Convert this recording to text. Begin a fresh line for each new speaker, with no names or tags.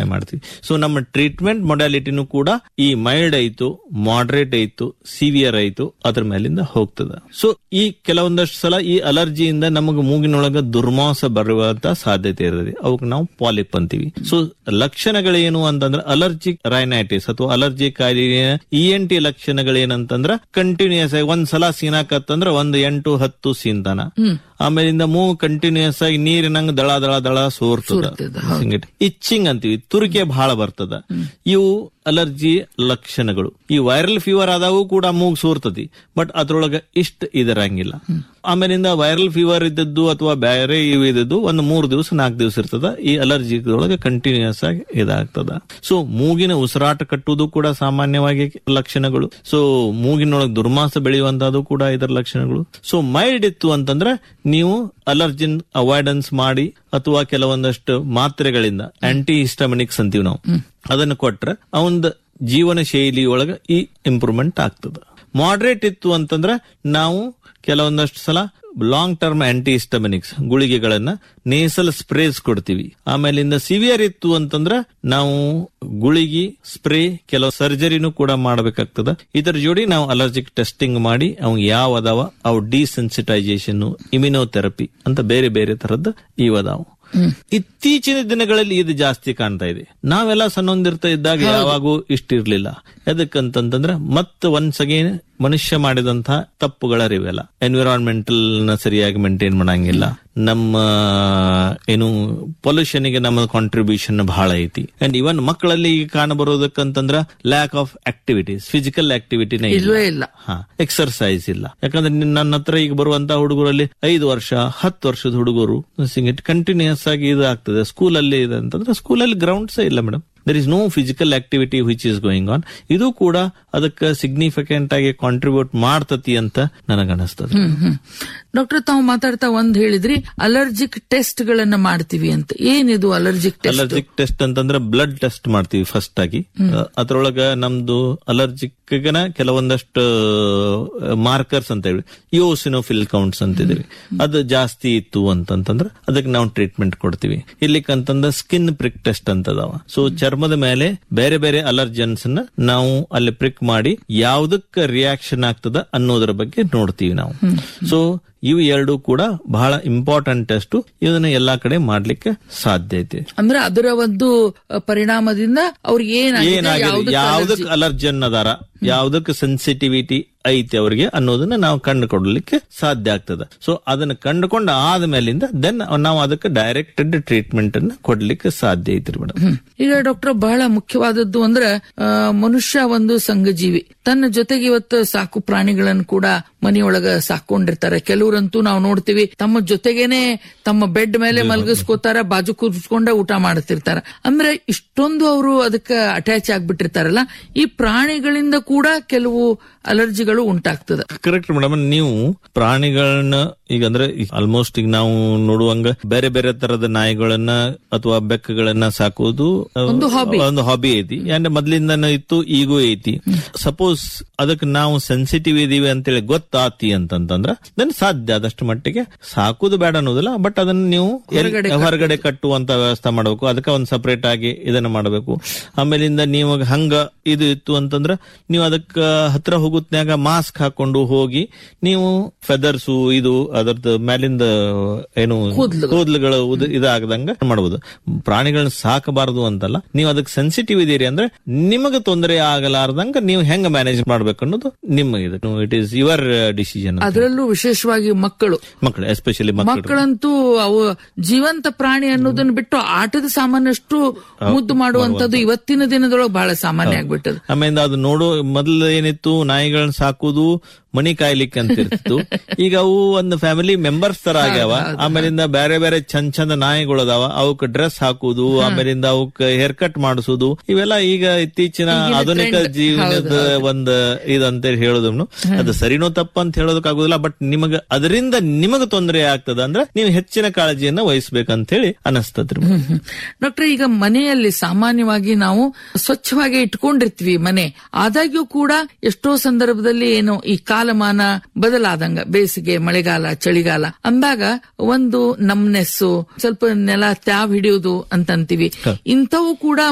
Identify ಮಾಡ್ತೀವಿ so ನಮ್ಮ treatment ಮೊಡಾಲಿಟಿನೂ ಕೂಡ ಈ ಮೈಲ್ಡ್ ಆಯ್ತು ಮಾಡ್ರೇಟ್ ಆಯ್ತು ಸಿವಿಯರ್ ಆಯ್ತು ಅದ್ರ ಮೇಲಿಂದ ಹೋಗ್ತದ ಸೊ ಈ ಕೆಲವೊಂದಷ್ಟು ಸಲ ಈ ಅಲರ್ಜಿಯಿಂದ ನಮಗೆ ಮೂಗಿನೊಳಗ ದುರ್ಮಾಸ ಬರುವಂತ ಸಾಧ್ಯತೆ ಇರ್ತದೆ ಅವಕ್ಕೆ ನಾವು ಪಾಲಿಪ್ ಅಂತೀವಿ ಸೊ ಲಕ್ಷಣಗಳೇನು ಅಂತಂದ್ರೆ ಅಲರ್ಜಿಕ್ ರೈನೈಟಿಸ್ ಅಥವಾ ಅಲರ್ಜಿ ಕಾಯಿಲೆಯ ಇ ಎನ್ ಟಿ ಲಕ್ಷಣಗಳೇನಂತಂದ್ರ ಕಂಟಿನ್ಯೂಸ್ ಆಗಿ ಒಂದ್ ಸಲ ಸೀನಾಕತ್ತಂದ್ರ ಒಂದ್ ಎಂಟು ಹತ್ತು ಸೀನ್ತಾನ ಆಮೇಲಿಂದ ಮೂಗು ಕಂಟಿನ್ಯೂಸ್ ಆಗಿ ನೀರಿನಂಗ ದಳ ದಳ ದಳ ಸೋರ್ತದ ಇಚ್ಚಿಂಗ್ ಅಂತೀವಿ ತುರಿಕೆ ಬಹಳ ಬರ್ತದ ಇವು ಅಲರ್ಜಿ ಲಕ್ಷಣಗಳು ಈ ವೈರಲ್ ಫೀವರ್ ಆದಾಗೂ ಕೂಡ ಮೂಗ್ ಸೋರ್ತತಿ ಬಟ್ ಅದ್ರೊಳಗ ಇಷ್ಟ ಇದರಂಗಿಲ್ಲ ಆಮೇಲಿಂದ ವೈರಲ್ ಫೀವರ್ ಇದ್ದದ್ದು ಅಥವಾ ಬೇರೆ ಇವು ಇದ್ದದ್ದು ಒಂದು ಮೂರು ದಿವಸ ನಾಲ್ಕು ದಿವಸ ಇರ್ತದ ಈ ಅಲರ್ಜಿ ಒಳಗೆ ಕಂಟಿನ್ಯೂಸ್ ಆಗಿ ಇದಾಗ್ತದ ಸೊ ಮೂಗಿನ ಉಸಿರಾಟ ಕಟ್ಟುವುದು ಕೂಡ ಸಾಮಾನ್ಯವಾಗಿ ಲಕ್ಷಣಗಳು ಸೊ ಮೂಗಿನೊಳಗೆ ದುರ್ಮಾಸ ಬೆಳೆಯುವಂತದ್ದು ಕೂಡ ಇದರ ಲಕ್ಷಣಗಳು ಸೊ ಮೈಲ್ಡ್ ಇತ್ತು ಅಂತಂದ್ರೆ ನೀವು ಅಲರ್ಜಿನ್ ಅವಾಯ್ಡೆನ್ಸ್ ಮಾಡಿ ಅಥವಾ ಕೆಲವೊಂದಷ್ಟು ಮಾತ್ರೆಗಳಿಂದ ಆಂಟಿ ಹಿಸ್ಟಮಿನಿಕ್ಸ್ ಅಂತೀವಿ ನಾವು ಅದನ್ನು ಕೊಟ್ರೆ ಅವಂದ ಜೀವನ ಶೈಲಿ ಒಳಗ ಈ ಇಂಪ್ರೂವ್ಮೆಂಟ್ ಆಗ್ತದ ಮಾಡ್ರೇಟ್ ಇತ್ತು ಅಂತಂದ್ರೆ ನಾವು ಕೆಲವೊಂದಷ್ಟು ಸಲ ಲಾಂಗ್ ಟರ್ಮ್ ಆಂಟಿ ಹಿಸ್ಟಮಿನಿಕ್ಸ್ ಗುಳಿಗೆಗಳನ್ನ ನೇಸಲ್ ಸ್ಪ್ರೇಸ್ ಕೊಡ್ತೀವಿ ಆಮೇಲಿಂದ ಸಿವಿಯರ್ ಇತ್ತು ಅಂತಂದ್ರ ನಾವು ಗುಳಿಗಿ ಸ್ಪ್ರೇ ಕೆಲವು ಸರ್ಜರಿನೂ ಕೂಡ ಮಾಡಬೇಕಾಗ್ತದ ಇದರ ಜೋಡಿ ನಾವು ಅಲರ್ಜಿಕ್ ಟೆಸ್ಟಿಂಗ್ ಮಾಡಿ ಅವ್ ಯಾವ ಅದಾವ ಅವು ಡಿಸೆನ್ಸಿಟೈಸೇಷನ್ ಇಮ್ಯುನೋಥೆರಪಿ ಅಂತ ಬೇರೆ ಬೇರೆ ತರದ್ದು ಇವು ಇತ್ತೀಚಿನ ದಿನಗಳಲ್ಲಿ ಇದು ಜಾಸ್ತಿ ಕಾಣ್ತಾ ಇದೆ ನಾವೆಲ್ಲ ಸಣ್ಣೊಂದಿರ್ತಾ ಇದ್ದಾಗ ಯಾವಾಗೂ ಇಷ್ಟಿರ್ಲಿಲ್ಲ ಎದಕ್ಕಂತಂದ್ರೆ ಮತ್ತೆ ಒನ್ಸ್ ಅಗೇನ್ ಮನುಷ್ಯ ಮಾಡಿದಂತಹ ತಪ್ಪುಗಳರಿವೆಲ್ಲ ಎನ್ವಿರಾನ್ಮೆಂಟಲ್ ನ ಸರಿಯಾಗಿ ಮೇಂಟೈನ್ ಮಾಡಂಗಿಲ್ಲ ನಮ್ಮ ಏನು ಪೊಲ್ಯೂಷನ್ ಗೆ ನಮ್ಮ ಕಾಂಟ್ರಿಬ್ಯೂಷನ್ ಬಹಳ ಐತಿ ಅಂಡ್ ಇವನ್ ಮಕ್ಕಳಲ್ಲಿ ಈಗ ಕಾಣಬರೋದಕ್ಕಂತಂದ್ರ ಲ್ಯಾಕ್ ಆಫ್ ಆಕ್ಟಿವಿಟೀಸ್ ಫಿಸಿಕಲ್ ಆಕ್ಟಿವಿಟಿನೇ
ಇಲ್ವೇ ಇಲ್ಲ
ಹಾ ಎಕ್ಸರ್ಸೈಸ್ ಇಲ್ಲ ಯಾಕಂದ್ರೆ ನಿನ್- ನನ್ನ ಹತ್ರ ಈಗ ಬರುವಂತ ಹುಡುಗರಲ್ಲಿ ಐದು ವರ್ಷ ಹತ್ತು ವರ್ಷದ ಹುಡುಗರು ಕಂಟಿನ್ಯೂಸ್ ಆಗಿ ಇದು ಆಗ್ತದೆ ಸ್ಕೂಲಲ್ಲಿ ಇದೆ ಅಂತಂದ್ರೆ ಸ್ಕೂಲಲ್ಲಿ ಗ್ರೌಂಡ್ಸ್ ಇಲ್ಲ madam there is no physical activity which is going on ಇದು ಕೂಡ ಅದಕ್ಕೆ ಸಿಗ್ನಿಫಿಕೆಂಟ್ ಆಗಿ ಕಾಂಟ್ರಿಬ್ಯೂಟ್ ಮಾಡ್ತತಿ ಅಂತ ನನಗನಿಸ್ತದೆ
ಹ್ಮ್ ಹ್ಮ್ ಡಾಕ್ಟರ್ ತಾವು ಮಾತಾಡ್ತಾ ಒಂದ್ ಹೇಳಿದ್ರಿ ಅಲರ್ಜಿಕ್ ಟೆಸ್ಟ್ ಗಳನ್ನ ಮಾಡ್ತೀವಿ ಅಂತ ಏನಿದು ಅಲರ್ಜಿಕ್ ಟೆಸ್ಟ್
ಅಲರ್ಜಿಕ್ ಟೆಸ್ಟ್ ಅಂತಂದ್ರೆ ಬ್ಲಡ್ ಟೆಸ್ಟ್ ಮಾಡ್ತೀವಿ ಫಸ್ಟ್ ಆಗಿ ಅಹ್, ಅದ್ರೊಳಗ ನಮ್ದು ಅಲರ್ಜಿಕ್ ಕೆಲವೊಂದಷ್ಟು ಮಾರ್ಕರ್ಸ್ ಅಂತ ಹೇಳಿ ಯೋಸಿನೋಫಿಲ್ ಕೌಂಟ್ಸ್ ಅಂತಿದೀವಿ ಅದು ಜಾಸ್ತಿ ಇತ್ತು ಅಂತಂತಂದ್ರೆ ಅದಕ್ಕೆ ನಾವು ಟ್ರೀಟ್ಮೆಂಟ್ ಕೊಡ್ತೀವಿ ಇಲ್ಲಿಕಂತಂದ ಸ್ಕಿನ್ ಪ್ರಿಕ್ ಟೆಸ್ಟ್ ಅಂತದಾವ ಸೊ ಚರ್ಮದ ಮೇಲೆ ಬೇರೆ ಬೇರೆ ಅಲರ್ಜನ್ಸ್ ನ ನಾವು ಅಲ್ಲಿ ಪ್ರಿಕ್ ಮಾಡಿ ಯಾವ್ದಕ್ಕೆ ರಿಯಾಕ್ಷನ್ ಆಗ್ತದ ಅನ್ನೋದ್ರ ಬಗ್ಗೆ ನೋಡ್ತೀವಿ ನಾವು ಸೊ ಇವು ಎರಡು ಕೂಡ ಬಹಳ ಇಂಪಾರ್ಟೆಂಟ್ ಟೆಸ್ಟ್ ಇದನ್ನ ಎಲ್ಲಾ ಕಡೆ ಮಾಡ್ಲಿಕ್ಕೆ ಸಾಧ್ಯ ಐತೆ
ಅಂದ್ರೆ ಅದರ ಒಂದು ಅ, ಪರಿಣಾಮದಿಂದ ಅವ್ರಿಗೆ ಏನಾಗಿದೆ
ಏನಾಗಿದೆ
ಯಾವ್ದಕ್ಕೆ
ಯಾವ್ದಕ್ ಅಲರ್ಜನ್ ಅದಾರ ಯಾವ್ದಕ್ ಸೆನ್ಸಿಟಿವಿಟಿ ಐತಿ ಅವ್ರಿಗೆ ಅನ್ನೋದನ್ನ ನಾವು ಕಂಡುಕೊಡ್ಲಿಕ್ಕೆ ಸಾಧ್ಯ ಆಗ್ತದ ಸೊ ಅದನ್ನ ಕಂಡುಕೊಂಡ ಆದ್ಮೇಲಿಂದ ದೆನ್ ನಾವು ಅದಕ್ಕೆ ಡೈರೆಕ್ಟೆಡ್ ಟ್ರೀಟ್ಮೆಂಟ್ ಅನ್ನ ಕೊಡ್ಲಿಕ್ಕೆ ಸಾಧ್ಯ ಐತ್ರಿ ಮೇಡಮ್
ಹ್ಮ್. ಈಗ ಡಾಕ್ಟರ್ ಬಹಳ ಮುಖ್ಯವಾದದ್ದು ಅಂದ್ರೆ ಆ, ಮನುಷ್ಯ ಒಂದು ಸಂಘಜೀವಿ ತನ್ನ ಜೊತೆಗೆ ಇವತ್ತು ಸಾಕು ಪ್ರಾಣಿಗಳನ್ನು ಕೂಡ ಮನೆಯೊಳಗ ಸಾಕೊಂಡಿರ್ತಾರೆ ಕೆಲವರಂತೂ ನಾವು ನೋಡ್ತೀವಿ ತಮ್ಮ ಜೊತೆಗೇನೆ ತಮ್ಮ ಬೆಡ್ ಮೇಲೆ ಮಲಗಿಸ್ಕೋತಾರ ಬಾಜು ಕೂರ್ಸ್ಕೊಂಡ ಊಟ ಮಾಡ್ತಿರ್ತಾರ ಅಂದ್ರೆ ಇಷ್ಟೊಂದು ಅವರು ಅದಕ್ಕೆ ಅಟ್ಯಾಚ್ ಆಗ್ಬಿಟ್ಟಿರ್ತಾರಲ್ಲ ಈ ಪ್ರಾಣಿಗಳಿಂದ ಕೂಡ ಕೆಲವು ಅಲರ್ಜಿಗಳು ಉಂಟಾಗ್ತದ
ಕರೆಕ್ಟ್ ಮೇಡಮ್ ನೀವು ಪ್ರಾಣಿಗಳನ್ನ ಈಗ ಅಂದ್ರೆ ಆಲ್ಮೋಸ್ಟ್ ಈಗ ನಾವು ನೋಡುವಂಗ ಬೇರೆ ಬೇರೆ ತರದ ನಾಯಿಗಳನ್ನ ಅಥವಾ ಬೆಕ್ಕಗಳನ್ನ ಸಾಕೋದು ಅಹ್,
ಒಂದು hobby.
ಒಂದು ಹಾಬಿ ಐತಿ ಅಂದ್ರೆ ಮೊದ್ಲಿಂದನೂ ಇತ್ತು ಈಗೂ ಐತಿ ಸಪೋಸ್ ಅದಕ್ಕೆ ನಾವು ಸೆನ್ಸಿಟಿವ್ ಇದೀವಿ ಅಂತೇಳಿ ಗೊತ್ತಾತಿ ಅಂತಂತಂದ್ರ ದೆನ್ ಸಾಧ್ಯ ಆದಷ್ಟು ಮಟ್ಟಿಗೆ ಸಾಕುದು ಬೇಡ ಅನ್ನೋದಿಲ್ಲ ಬಟ್ ಅದನ್ನ ನೀವು ಎಲ್ಲಿ- ಹೊರಗಡೆ ಕಟ್ಟುವಂತ ವ್ಯವಸ್ಥೆ ಮಾಡಬೇಕು ಅದಕ್ಕೆ ಒಂದು ಸಪರೇಟ್ ಆಗಿ ಇದನ್ನ ಮಾಡಬೇಕು ಆಮೇಲಿಂದ ನೀವು ಹಂಗ ಇದು ಇತ್ತು ಅಂತಂದ್ರ ನೀವು ಅದಕ್ಕ ಹತ್ರ ಹೋಗುತ್ನ್ಯಾಗ ಮಾಸ್ಕ್ ಹಾಕೊಂಡು ಹೋಗಿ ನೀವು ಫೆದರ್ಸು ಇದು ಅದರದ್ದು ಮೇಲಿಂದ ಏನು ಕೂದಲುಗಳು ಉದ- ಇದಾಗದಂಗ ಮಾಡಬಹುದು ಪ್ರಾಣಿಗಳನ್ನ ಸಾಕಬಾರದು ಅಂತಲ್ಲ ನೀವು ಅದಕ್ಕೆ ಸೆನ್ಸಿಟಿವ್ ಇದೀರಿ ಅಂದ್ರೆ ನಿಮಗೆ ತೊಂದರೆ ಆಗಲಾರ್ದಂಗ ನೀವು ಹೆಂಗ ಮ್ಯಾನೇಜ್ ಮಾಡ್ಬೇಕು ಅನ್ನೋದು ನಿಮ್ಮ ಇದು ಇಟ್ ಈಸ್ ಯುವರ್ ಡಿಸಿಷನ್
ಅದರಲ್ಲೂ ವಿಶೇಷವಾಗಿ ಮಕ್ಕಳು
ಮಕ್ಕಳು ಎಸ್ಪೆಷಲಿ ಮಕ್ಕಳು
ಮಕ್ಕಳಂತೂ ಅವು ಜೀವಂತ ಪ್ರಾಣಿ ಅನ್ನೋದನ್ನ ಬಿಟ್ಟು ಆಟದ ಸಾಮಾನ್ಯಷ್ಟು ಮುದ್ದು ಮಾಡುವಂತದ್ದು ಇವತ್ತಿನ ದಿನದೊಳಗೆ ಬಹಳ ಸಾಮಾನ್ಯ ಆಗ್ಬಿಟ್ಟದ
ಆಮೇಲೆ ಅದು ನೋಡು ಮೊದಲು ಏನಿತ್ತು ನಾಯಿಗಳನ್ನ ಸಾಕುದು ಮಣಿ ಕಾಯ್ಲಿಕ್ಕೆ ಅಂತ ಇರ್ತಿತ್ತು ಈಗ ಅವು ಒಂದು ಫ್ಯಾಮಿಲಿ ಮೆಂಬರ್ಸ್ ತರ ಆಗ್ಯಾವ ಆಮೇಲಿಂದ ಬೇರೆ ಬೇರೆ ಚಂದ ಚಂದ ನಾಯಿಗಳು ಅದಾವ ಅವಕ್ ಡ್ರೆಸ್ ಹಾಕುದು ಆಮೇಲಿಂದ ಅವಕ್ ಹೇರ್ ಕಟ್ ಮಾಡಿಸುದು ಇವೆಲ್ಲ ಈಗ ಇತ್ತೀಚಿನ ಆಧುನಿಕ ಜೀವನದ ಒಂದ್ ಇದಂತ ಹೇಳೋದನ್ನು ಅದು ಸರಿನೋ ತಪ್ಪ ಅಂತ ಹೇಳೋದಕ್ಕಾಗುದಿಲ್ಲ ಬಟ್ ನಿಮಗ ಅದರಿಂದ ನಿಮಗ ತೊಂದರೆ ಆಗ್ತದ ಅಂದ್ರೆ ನೀವು ಹೆಚ್ಚಿನ ಕಾಳಜಿಯನ್ನ ವಹಿಸ್ಬೇಕಂತ ಹೇಳಿ ಅನಸ್ತದ್ರಿ
ಡಾಕ್ಟರ್ ಈಗ ಮನೆಯಲ್ಲಿ ಸಾಮಾನ್ಯವಾಗಿ ನಾವು ಸ್ವಚ್ಛವಾಗಿ ಇಟ್ಕೊಂಡಿರ್ತೀವಿ ಮನೆ ಆದಾಗ್ಯೂ ಕೂಡ ಎಷ್ಟೋ ಸಂದರ್ಭದಲ್ಲಿ ಏನು ಈ ಕಾಲಮಾನ ಬದಲಾದಂಗ ಬೇಸಿಗೆ ಮಳೆಗಾಲ ಚಳಿಗಾಲ ಅಂದಾಗ ಒಂದು ನಮ್ನೆಸ್ಸು ಸ್ವಲ್ಪ ನೆಲ ತ್ಯಾವ್ ಹಿಡಿಯುವುದು ಅಂತಂತೀವಿ ಇಂಥವು ಕೂಡ